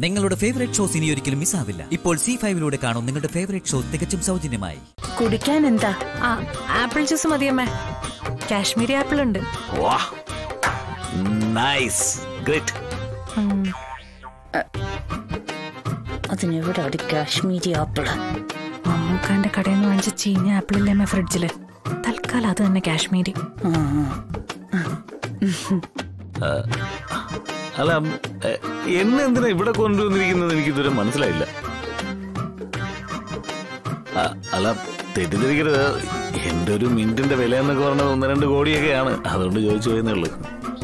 നിങ്ങളുടെ favourite shows ഇനി ഒരിക്കലും മിസ്സാവില്ല ഇപ്പോൾ സി ഫൈവിലൂടെ കാണും നിങ്ങളുടെ ഫേവറേറ്റ് ഷോ തികച്ചും സൗജന്യമായി കുടിക്കാൻ എന്താ ആ ആപ്പിൾ ജ്യൂസ് മതിയമ്മേ കാശ്മീരി ആപ്പിൾ ഉണ്ട് വാ നൈസ് ഗ്രേറ്റ് ഉം. അതിനെവിടെ ഒരു കാശ്മീരി ആപ്പിള് മമ്മൂക്കാന്റെ കടയിൽ നിന്ന് വാങ്ങിച്ച ചീഞ്ഞ ആപ്പിളില്ലേ അമ്മ ഫ്രിഡ്ജില് തൽക്കാലം അത് തന്നെ കാശ്മീരി ആ, അല്ല എ, എന്നെ എന്തിനാ ഇവിടെ കൊണ്ടുവന്നിരിക്കുന്നത് എനിക്ക് ഇതുവരെ മനസ്സിലായില്ല ആ, അല്ല തെറ്റിദ്ധരിക്കരുത് എന്റെ ഒരു മിനിറ്റിന്റെ വില എന്നൊക്കെ പറഞ്ഞത് ഒന്ന് രണ്ട് കോടിയൊക്കെയാണ് അതുകൊണ്ട് ചോദിച്ചു പോയെന്നേ ഉള്ളൂ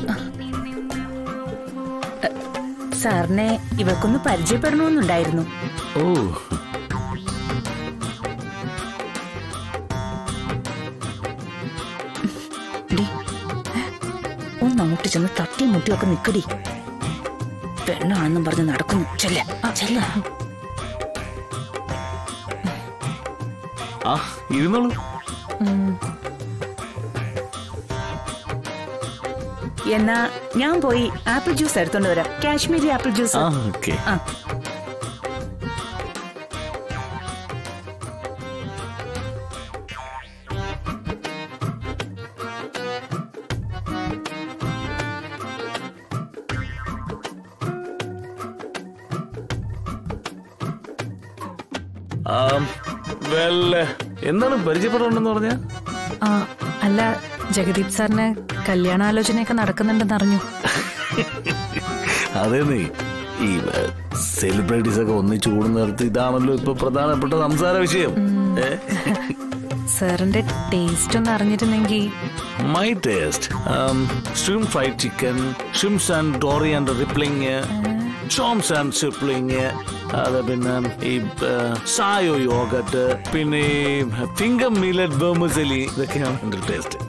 സാറിനെ ഇവക്കൊന്ന് പരിചയപ്പെടണമെന്നുണ്ടായിരുന്നു ഓ ഡി, ഒന്ന് അങ്ങോട്ട് ചെന്ന് തട്ടിയും മുട്ടിയൊക്കെ നിക്കടി പെണ്ണാണെന്നും പറഞ്ഞ് നടക്കുന്നു ചെല്ല ചെല്ല ആ ഇരുന്നോളൂ ഉം. എന്നാ ഞാൻ പോയി ആപ്പിൾ ജ്യൂസ് എടുത്തോണ്ട് വരാം കാശ്മീരി ആപ്പിൾ ജ്യൂസ് ആ ഓക്കെ ആ വെൽ എന്താണ് പരിചയപ്പെടണമെന്ന് പറഞ്ഞ ആ അല്ല ജഗദീപ് സാറിന് കല്യാണാലോചനയൊക്കെ നടക്കുന്നുണ്ടെന്ന് അറിഞ്ഞു അതേ നീ ഈ സെലിബ്രിറ്റീസ് ഒക്കെ ഒന്നിച്ചു കൂടുന്നിടത്ത് ഇതാണല്ലോ ഇപ്പൊ പ്രധാനപ്പെട്ട സംസാര വിഷയം ഏ? സാറിന്റെ ടേസ്റ്റ് ഒന്ന് അറിഞ്ഞിരുന്നെങ്കിൽ my taste shrimp fried chicken shrimps and dory and rippling chomps and sippling അത് പിന്നെ ഈ സായോ യോഗട്ട് പിന്നെ ഫിംഗർ മീലറ്റ് ബെർമസലി ഇതൊക്കെയാണ് എന്റെ ടേസ്റ്റ്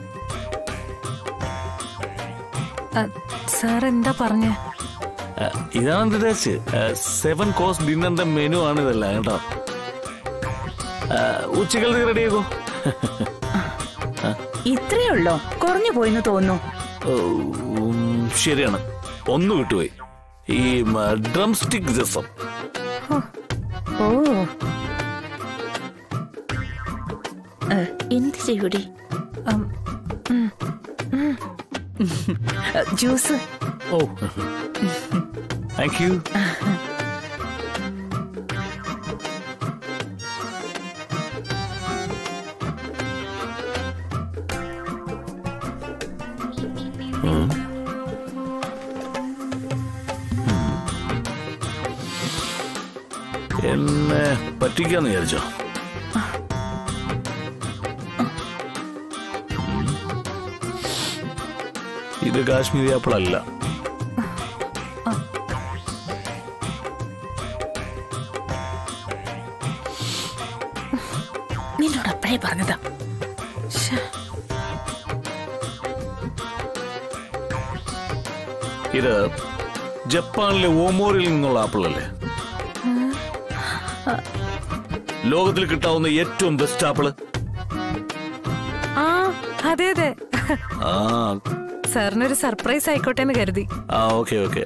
സാർ എന്താ പറഞ്ഞേ ഇതാണ് എന്റെ ടേസ്റ്റ് സെവൻ കോഴ്സ് ഡിന്നറിന്റെ മെനു ആണ് ഇതെല്ലാം കേട്ടോ ഉച്ചക്കലത്തേക്ക് റെഡിയാക്കോ ഇത്രയേ ഉള്ളോ കുറഞ്ഞു പോയിന്ന് തോന്നുന്നു ഉം, ശരിയാണ് ഒന്ന് വിട്ടുപോയി ഈ ഡ്രം സ്റ്റിക് രസം ഓ ഏ, എന്ത് ചെയ്യൂടി ഉം, ജ്യൂസ് ഓ താങ്ക് യു എന്നെ പറ്റിക്കാന്ന് വിചാരിച്ചോ ഇത് കാശ്മീരി ആപ്പിൾ അല്ല നിന്നോട് അപ്പഴേ പറഞ്ഞതാ ഇത് ജപ്പാനിലെ ഓമോറിൽ നിന്നുള്ള ആപ്പിൾ അല്ലേ ലോകത്തിൽ കിട്ടാവുന്ന ഏറ്റവും ബെസ്റ്റ് ആപ്പിള് ആ അതെ അതെ ആ സാറിനൊരു സർപ്രൈസ് ആയിക്കോട്ടെ എന്ന് കരുതി ആ ഓക്കെ ഓക്കെ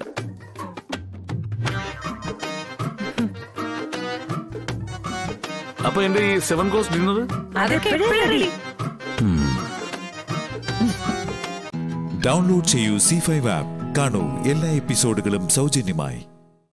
അപ്പൊ എന്റെ ഈ സെവൻ കോഴ്സ് ഡിന്നർ അതൊക്കെ എപ്പോഴും ready. ഡൗൺലോഡ് ചെയ്യൂ സി ഫൈവ് ആപ്പ് കാണൂ എല്ലാ എപ്പിസോഡുകളും സൗജന്യമായി